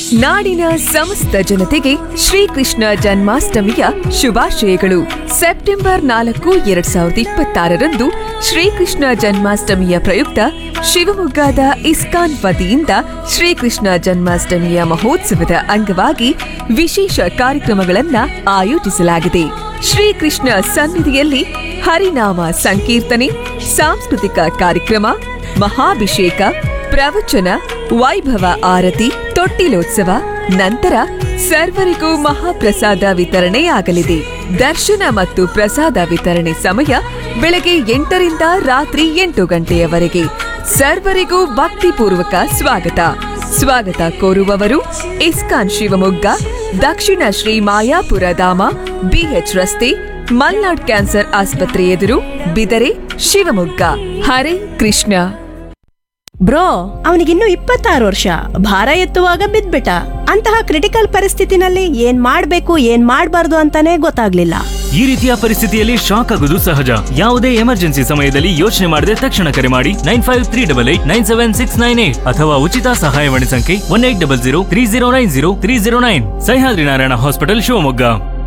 ನಾಡಿನ ಸಮಸ್ತ ಜನತೆಗೆ ಶ್ರೀಕೃಷ್ಣ ಜನ್ಮಾಷ್ಟಮಿಯ ಶುಭಾಶಯಗಳು ಸೆಪ್ಟೆಂಬರ್ ನಾಲ್ಕು ಎರಡ್ ಸಾವಿರದ ಇಪ್ಪತ್ತಾರರಂದು ಶ್ರೀಕೃಷ್ಣ ಜನ್ಮಾಷ್ಟಮಿಯ ಪ್ರಯುಕ್ತ ಶಿವಮೊಗ್ಗದ ಇಸ್ಕಾನ್ ವತಿಯಿಂದ ಶ್ರೀಕೃಷ್ಣ ಜನ್ಮಾಷ್ಟಮಿಯ ಮಹೋತ್ಸವದ ಅಂಗವಾಗಿ ವಿಶೇಷ ಕಾರ್ಯಕ್ರಮಗಳನ್ನ ಆಯೋಜಿಸಲಾಗಿದೆ ಶ್ರೀಕೃಷ್ಣ ಸನ್ನಿಧಿಯಲ್ಲಿ ಹರಿನಾಮ ಸಂಕೀರ್ತನೆ ಸಾಂಸ್ಕೃತಿಕ ಕಾರ್ಯಕ್ರಮ ಮಹಾಭಿಷೇಕ ಪ್ರವಚನ ವೈಭವ ಆರತಿ ತೊಟ್ಟಿಲೋತ್ಸವ ನಂತರ ಸರ್ವರಿಗೂ ಮಹಾಪ್ರಸಾದ ವಿತರಣೆಯಾಗಲಿದೆ ದರ್ಶನ ಮತ್ತು ಪ್ರಸಾದ ವಿತರಣೆ ಸಮಯ ಬೆಳಗ್ಗೆ ಎಂಟರಿಂದ ರಾತ್ರಿ ಎಂಟು ಗಂಟೆಯವರೆಗೆ ಸರ್ವರಿಗೂ ಭಕ್ತಿಪೂರ್ವಕ ಸ್ವಾಗತ ಸ್ವಾಗತ ಕೋರುವವರು ಇಸ್ಕಾನ್ ಶಿವಮೊಗ್ಗ ದಕ್ಷಿಣ ಶ್ರೀ ಮಾಯಾಪುರ ಧಾಮ ಬಿಎಚ್ ರಸ್ತೆ ಮಲ್ನಾಡ್ ಕ್ಯಾನ್ಸರ್ ಆಸ್ಪತ್ರೆ ಎದುರು ಬಿದರೆ ಶಿವಮೊಗ್ಗ ಹರೇ ಕೃಷ್ಣ ಬ್ರೋ ಅವನಿಗಿನ್ನು ಇಪ್ಪತ್ತಾರು ವರ್ಷ ಭಾರ ಎತ್ತುವಾಗ ಬಿದ್ಬಿಟ್ಟ ಅಂತಹ ಕ್ರಿಟಿಕಲ್ ಪರಿಸ್ಥಿತಿನಲ್ಲಿ ಏನ್ ಮಾಡ್ಬೇಕು ಏನ್ ಮಾಡ್ಬಾರ್ದು ಅಂತಾನೆ ಗೊತ್ತಾಗ್ಲಿಲ್ಲ ಈ ರೀತಿಯ ಪರಿಸ್ಥಿತಿಯಲ್ಲಿ ಶಾಕ್ ಆಗುವುದು ಸಹಜ ಯಾವುದೇ ಎಮರ್ಜೆನ್ಸಿ ಸಮಯದಲ್ಲಿ ಯೋಚನೆ ಮಾಡದೆ ತಕ್ಷಣ ಕರೆ ಮಾಡಿ nine five three double eight nine seven six nine eight ಅಥವಾ ಉಚಿತ ಸಹಾಯವಾಣಿ ಸಂಖ್ಯೆ one eight double zero three zero nine zero three zero nine Sahyadri Narayana hospital Shivamogga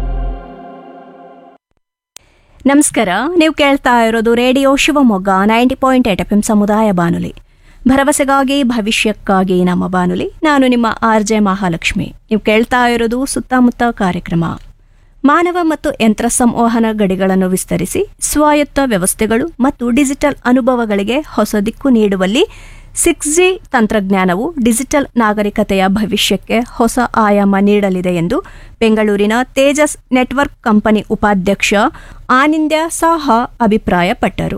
ನಮಸ್ಕಾರ ನೀವು ಕೇಳ್ತಾ ಇರೋದು radio Shivamogga ninety point eight F M ಸಮುದಾಯ ಬಾನುಲಿ ಭರವಸೆಗಾಗಿ ಭವಿಷ್ಯಕ್ಕಾಗಿ ನಮ್ಮ ಬಾನುಲಿ ನಾನು ನಿಮ್ಮ ಆರ್ ಜೆ ಮಹಾಲಕ್ಷ್ಮಿ ನೀವು ಕೇಳ್ತಾ ಇರೋದು ಸುತ್ತಮುತ್ತ ಕಾರ್ಯಕ್ರಮ ಮಾನವ ಮತ್ತು ಯಂತ್ರ ಸಂವಹನ ಗಡಿಗಳನ್ನು ವಿಸ್ತರಿಸಿ ಸ್ವಾಯತ್ತ ವ್ಯವಸ್ಥೆಗಳು ಮತ್ತು ಡಿಜಿಟಲ್ ಅನುಭವಗಳಿಗೆ ಹೊಸ ದಿಕ್ಕು ನೀಡುವಲ್ಲಿ ಸಿಕ್ಸ್ ಜಿ ತಂತ್ರಜ್ಞಾನವು ಡಿಜಿಟಲ್ ನಾಗರಿಕತೆಯ ಭವಿಷ್ಯಕ್ಕೆ ಹೊಸ ಆಯಾಮ ನೀಡಲಿದೆ ಎಂದು ಬೆಂಗಳೂರಿನ ತೇಜಸ್ ನೆಟ್ವರ್ಕ್ ಕಂಪನಿ ಉಪಾಧ್ಯಕ್ಷ ಆನಿಂದ್ಯ ಸಾಹಾ ಅಭಿಪ್ರಾಯಪಟ್ಟರು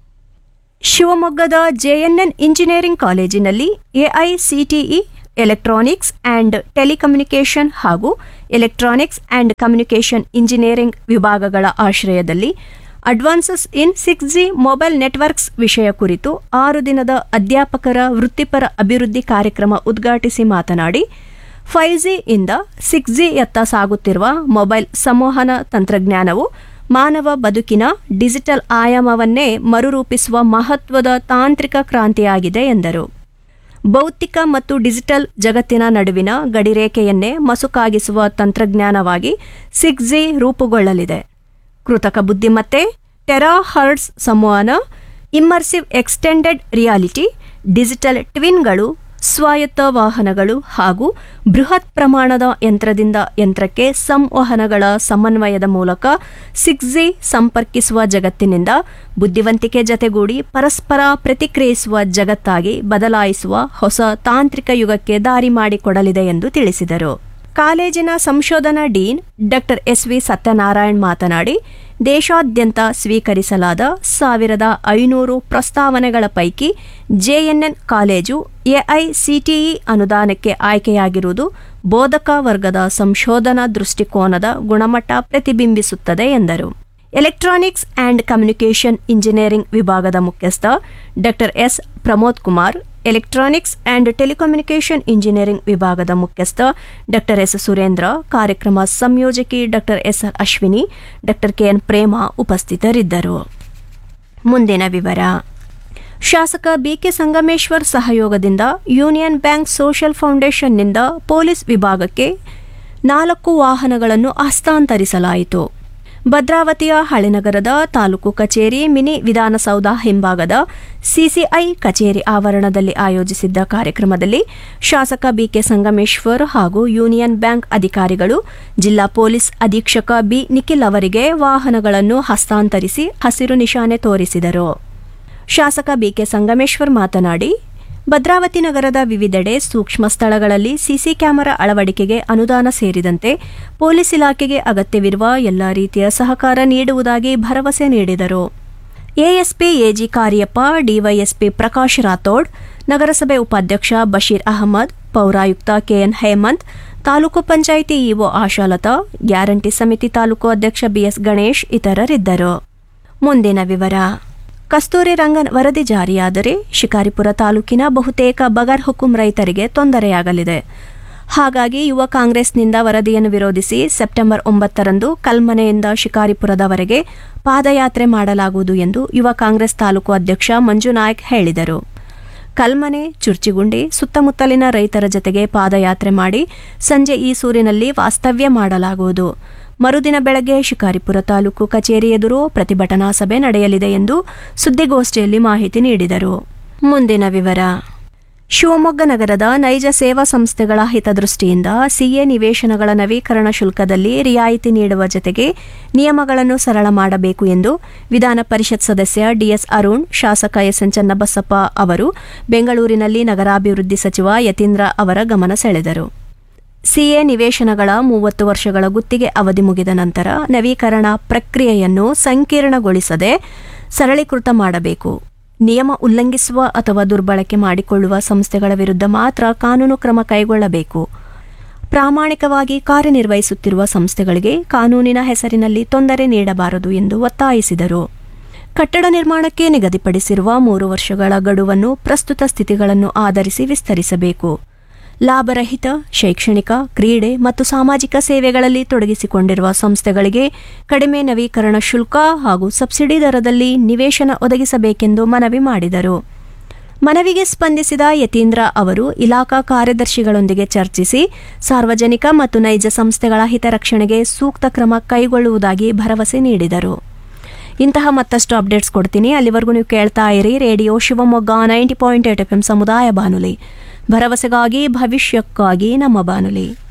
ಶಿವಮೊಗ್ಗದ ಜೆಎನ್ಎನ್ ಇಂಜಿನಿಯರಿಂಗ್ ಕಾಲೇಜಿನಲ್ಲಿ ಎಐಸಿಟಿಇ ಎಲೆಕ್ಟ್ರಾನಿಕ್ಸ್ ಆ್ಯಂಡ್ ಟೆಲಿಕಮ್ಯುನಿಕೇಷನ್ ಹಾಗೂ ಎಲೆಕ್ಟ್ರಾನಿಕ್ಸ್ ಆ್ಯಂಡ್ ಕಮ್ಯುನಿಕೇಷನ್ ಇಂಜಿನಿಯರಿಂಗ್ ವಿಭಾಗಗಳ ಆಶ್ರಯದಲ್ಲಿ advances in six G mobile networks ವಿಷಯ ಕುರಿತು ಆರು ದಿನದ ಅಧ್ಯಾಪಕರ ವೃತ್ತಿಪರ ಅಭಿವೃದ್ಧಿ ಕಾರ್ಯಕ್ರಮ ಉದ್ಘಾಟಿಸಿ ಮಾತನಾಡಿ ಫೈವ್ ಜಿ ಇಂದ ಸಿಕ್ಸ್ ಜಿಯತ್ತ ಸಾಗುತ್ತಿರುವ ಮೊಬೈಲ್ ಸಂವಹನ ತಂತ್ರಜ್ಞಾನವು ಮಾನವ ಬದುಕಿನ ಡಿಜಿಟಲ್ ಆಯಾಮವನ್ನೇ ಮರುರೂಪಿಸುವ ಮಹತ್ವದ ತಾಂತ್ರಿಕ ಕ್ರಾಂತಿಯಾಗಿದೆ ಎಂದರು ಭೌತಿಕ ಮತ್ತು ಡಿಜಿಟಲ್ ಜಗತ್ತಿನ ನಡುವಿನ ಗಡಿರೇಖೆಯನ್ನೇ ಮಸುಕಾಗಿಸುವ ತಂತ್ರಜ್ಞಾನವಾಗಿ ಸಿಕ್ಸ್ ಜಿ ರೂಪುಗೊಳ್ಳಲಿದೆ ಕೃತಕ ಬುದ್ಧಿಮತ್ತೆ ಟೆರಾ ಹರ್ಡ್ಸ್ ಸಂವಹನ ಇಮ್ಮರ್ಸಿವ್ ಎಕ್ಸ್ಟೆಂಡೆಡ್ ರಿಯಾಲಿಟಿ ಡಿಜಿಟಲ್ ಟ್ವಿನ್ಗಳು ಸ್ವಾಯತ್ತ ವಾಹನಗಳು ಹಾಗೂ ಬೃಹತ್ ಪ್ರಮಾಣದ ಯಂತ್ರದಿಂದ ಯಂತ್ರಕ್ಕೆ ಸಂವಹನಗಳ ಸಮನ್ವಯದ ಮೂಲಕ ಸಿಕ್ಸ್ ಜಿ ಸಂಪರ್ಕಿಸುವ ಜಗತ್ತಿನಿಂದ ಬುದ್ಧಿವಂತಿಕೆ ಜತೆಗೂಡಿ ಪರಸ್ಪರ ಪ್ರತಿಕ್ರಿಯಿಸುವ ಜಗತ್ತಾಗಿ ಬದಲಾಯಿಸುವ ಹೊಸ ತಾಂತ್ರಿಕ ಯುಗಕ್ಕೆ ದಾರಿ ಮಾಡಿಕೊಡಲಿದೆ ಎಂದು ತಿಳಿಸಿದರು ಕಾಲೇಜಿನ ಸಂಶೋಧನಾ dean doctor S V Satyanarayan ಮಾತನಾಡಿ ದೇಶಾದ್ಯಂತ ಸ್ವೀಕರಿಸಲಾದ ಸಾವಿರದ ಐನೂರು ಪ್ರಸ್ತಾವನೆಗಳ ಪೈಕಿ ಜೆಎನ್ಎನ್ ಕಾಲೇಜು ಎಐಸಿಟಿಇ ಅನುದಾನಕ್ಕೆ ಆಯ್ಕೆಯಾಗಿರುವುದು ಬೋಧಕ ವರ್ಗದ ಸಂಶೋಧನಾ ದೃಷ್ಟಿಕೋನದ ಗುಣಮಟ್ಟ ಪ್ರತಿಬಿಂಬಿಸುತ್ತದೆ ಎಂದರು ಎಲೆಕ್ಟ್ರಾನಿಕ್ಸ್ ಆ್ಯಂಡ್ ಕಮ್ಯುನಿಕೇಷನ್ ಇಂಜಿನಿಯರಿಂಗ್ ವಿಭಾಗದ ಮುಖ್ಯಸ್ಥ doctor S Pramod Kumar electronics and telecommunication engineering ವಿಭಾಗದ ಮುಖ್ಯಸ್ಥ ಡಾಕ್ಟರ್ ಎಸ್ ಸುರೇಂದ್ರ ಕಾರ್ಯಕ್ರಮ ಸಂಯೋಜಕಿ doctor S R Ashwini doctor KN Prema ಉಪಸ್ಥಿತರಿದ್ದರು ಮುಂದಿನ ವಿವರ ಶಾಸಕ ಬಿಕೆ ಸಂಗಮೇಶ್ವರ್ ಸಹಯೋಗದಿಂದ ಯೂನಿಯನ್ ಬ್ಯಾಂಕ್ ಸೋಷಿಯಲ್ ಫೌಂಡೇಶನ್ನಿಂದ ಪೊಲೀಸ್ ವಿಭಾಗಕ್ಕೆ ನಾಲ್ಕು ವಾಹನಗಳನ್ನು ಹಸ್ತಾಂತರಿಸಲಾಯಿತು ಭದ್ರಾವತಿಯ ಹಳೆನಗರದ ತಾಲೂಕು ಕಚೇರಿ ಮಿನಿ ವಿಧಾನಸೌಧ ಹಿಂಭಾಗದ ಸಿಸಿಐ ಕಚೇರಿ ಆವರಣದಲ್ಲಿ ಆಯೋಜಿಸಿದ್ದ ಕಾರ್ಯಕ್ರಮದಲ್ಲಿ ಶಾಸಕ ಬಿಕೆ ಸಂಗಮೇಶ್ವರ್ ಹಾಗೂ ಯೂನಿಯನ್ ಬ್ಯಾಂಕ್ ಅಧಿಕಾರಿಗಳು ಜಿಲ್ಲಾ ಪೊಲೀಸ್ ಅಧೀಕ್ಷಕ ಬಿ ನಿಖಿಲ್ ಅವರಿಗೆ ವಾಹನಗಳನ್ನು ಹಸ್ತಾಂತರಿಸಿ ಹಸಿರು ನಿಶಾನೆ ತೋರಿಸಿದರು ಶಾಸಕ ಬಿಕೆ ಸಂಗಮೇಶ್ವರ್ ಮಾತನಾಡಿ ಭದ್ರಾವತಿ ನಗರದ ವಿವಿಧೆಡೆ ಸೂಕ್ಷ್ಮ ಸ್ಥಳಗಳಲ್ಲಿ ಸಿಸಿ ಕ್ಯಾಮೆರಾ ಅಳವಡಿಕೆಗೆ ಅನುದಾನ ಸೇರಿದಂತೆ ಪೊಲೀಸ್ ಇಲಾಖೆಗೆ ಅಗತ್ಯವಿರುವ ಎಲ್ಲ ರೀತಿಯ ಸಹಕಾರ ನೀಡುವುದಾಗಿ ಭರವಸೆ ನೀಡಿದರು ASP AG Kariappa DYSP Prakash Rathod ನಗರಸಭೆ ಉಪಾಧ್ಯಕ್ಷ ಬಶೀರ್ ಅಹಮದ್ ಪೌರಾಯುಕ್ತ KN Hemanth taluk panchayat EO Ashalatha guarantee ಸಮಿತಿ ತಾಲೂಕು ಅಧ್ಯಕ್ಷ ಬಿಎಸ್ ಗಣೇಶ್ ಇತರರಿದ್ದರು ಮುಂದಿನ ವಿವರ ಕಸ್ತೂರಿ ರಂಗನ್ ವರದಿ ಜಾರಿಯಾದರೆ ಶಿಕಾರಿಪುರ ತಾಲೂಕಿನ ಬಹುತೇಕ ಬಗರ್ ಹುಕುಂ ರೈತರಿಗೆ ತೊಂದರೆಯಾಗಲಿದೆ ಹಾಗಾಗಿ ಯುವ ಕಾಂಗ್ರೆಸ್ನಿಂದ ವರದಿಯನ್ನು ವಿರೋಧಿಸಿ ಸೆಪ್ಟೆಂಬರ್ ಒಂಬತ್ತರಂದು ಕಲ್ಮನೆಯಿಂದ ಶಿಕಾರಿಪುರದವರೆಗೆ ಪಾದಯಾತ್ರೆ ಮಾಡಲಾಗುವುದು ಎಂದು ಯುವ ಕಾಂಗ್ರೆಸ್ ತಾಲೂಕು ಅಧ್ಯಕ್ಷ ಮಂಜು ನಾಯಕ್ ಹೇಳಿದರು ಕಲ್ಮನೆ ಚುರ್ಚಿಗುಂಡಿ ಸುತ್ತಮುತ್ತಲಿನ ರೈತರ ಜತೆಗೆ ಪಾದಯಾತ್ರೆ ಮಾಡಿ ಸಂಜೆ ಈ ಸೂರಿನಲ್ಲಿ ವಾಸ್ತವ್ಯ ಮಾಡಲಾಗುವುದು ಮರುದಿನ ಬೆಳಗ್ಗೆ ಶಿಕಾರಿಪುರ ತಾಲೂಕು ಕಚೇರಿ ಎದುರು ಪ್ರತಿಭಟನಾ ಸಭೆ ನಡೆಯಲಿದೆ ಎಂದು ಸುದ್ದಿಗೋಷ್ಠಿಯಲ್ಲಿ ಮಾಹಿತಿ ನೀಡಿದರು ಮುಂದಿನ ವಿವರ ಶಿವಮೊಗ್ಗ ನಗರದ ನೈಜ ಸೇವಾ ಸಂಸ್ಥೆಗಳ ಹಿತದೃಷ್ಟಿಯಿಂದ ಸಿಎ ನಿವೇಶನಗಳ ನವೀಕರಣ ಶುಲ್ಕದಲ್ಲಿ ರಿಯಾಯಿತಿ ನೀಡುವ ಜತೆಗೆ ನಿಯಮಗಳನ್ನು ಸರಳ ಮಾಡಬೇಕು ಎಂದು ವಿಧಾನ ಪರಿಷತ್ ಸದಸ್ಯ ಡಿಎಸ್ ಅರುಣ್ ಶಾಸಕ ಎಸ್ಎನ್ ಚನ್ನಬಸಪ್ಪ ಅವರು ಬೆಂಗಳೂರಿನಲ್ಲಿ ನಗರಾಭಿವೃದ್ಧಿ ಸಚಿವ ಯತೀಂದ್ರ ಅವರ ಗಮನ ಸೆಳೆದರು ಸಿಎ ನಿವೇಶನಗಳ ಮೂವತ್ತು ವರ್ಷಗಳ ಗುತ್ತಿಗೆ ಅವಧಿ ಮುಗಿದ ನಂತರ ನವೀಕರಣ ಪ್ರಕ್ರಿಯೆಯನ್ನು ಸಂಕೀರ್ಣಗೊಳಿಸದೆ ಸರಳೀಕೃತ ಮಾಡಬೇಕು ನಿಯಮ ಉಲ್ಲಂಘಿಸುವ ಅಥವಾ ದುರ್ಬಳಕೆ ಮಾಡಿಕೊಳ್ಳುವ ಸಂಸ್ಥೆಗಳ ವಿರುದ್ಧ ಮಾತ್ರ ಕಾನೂನು ಕ್ರಮ ಕೈಗೊಳ್ಳಬೇಕು ಪ್ರಾಮಾಣಿಕವಾಗಿ ಕಾರ್ಯನಿರ್ವಹಿಸುತ್ತಿರುವ ಸಂಸ್ಥೆಗಳಿಗೆ ಕಾನೂನಿನ ಹೆಸರಿನಲ್ಲಿ ತೊಂದರೆ ನೀಡಬಾರದು ಎಂದು ಒತ್ತಾಯಿಸಿದರು ಕಟ್ಟಡ ನಿರ್ಮಾಣಕ್ಕೆ ನಿಗದಿಪಡಿಸಿರುವ ಮೂರು ವರ್ಷಗಳ ಗಡುವನ್ನು ಪ್ರಸ್ತುತ ಸ್ಥಿತಿಗಳನ್ನು ಆಧರಿಸಿ ವಿಸ್ತರಿಸಬೇಕು ಲಾಭರಹಿತ ಶೈಕ್ಷಣಿಕ ಕ್ರೀಡೆ ಮತ್ತು ಸಾಮಾಜಿಕ ಸೇವೆಗಳಲ್ಲಿ ತೊಡಗಿಸಿಕೊಂಡಿರುವ ಸಂಸ್ಥೆಗಳಿಗೆ ಕಡಿಮೆ ನವೀಕರಣ ಶುಲ್ಕ ಹಾಗೂ ಸಬ್ಸಿಡಿ ದರದಲ್ಲಿ ನಿವೇಶನ ಒದಗಿಸಬೇಕೆಂದು ಮನವಿ ಮಾಡಿದರು ಮನವಿಗೆ ಸ್ಪಂದಿಸಿದ ಯತೀಂದ್ರ ಅವರು ಇಲಾಖಾ ಕಾರ್ಯದರ್ಶಿಗಳೊಂದಿಗೆ ಚರ್ಚಿಸಿ ಸಾರ್ವಜನಿಕ ಮತ್ತು ನೈಜ ಸಂಸ್ಥೆಗಳ ಹಿತರಕ್ಷಣೆಗೆ ಸೂಕ್ತ ಕ್ರಮ ಕೈಗೊಳ್ಳುವುದಾಗಿ ಭರವಸೆ ನೀಡಿದರು ಇಂತಹ ಮತ್ತಷ್ಟು ಅಪ್ಡೇಟ್ಸ್ ಕೊಡ್ತೀನಿ ಅಲ್ಲಿವರೆಗೂ ನೀವು ಕೇಳ್ತಾ ಇರಿ radio Shivamogga ninety point eight F M ಸಮುದಾಯ ಬಾನುಲಿ ಭರವಸೆಗಾಗಿ ಭವಿಷ್ಯಕ್ಕಾಗಿ ನಮ್ಮ ಬಾನುಲಿ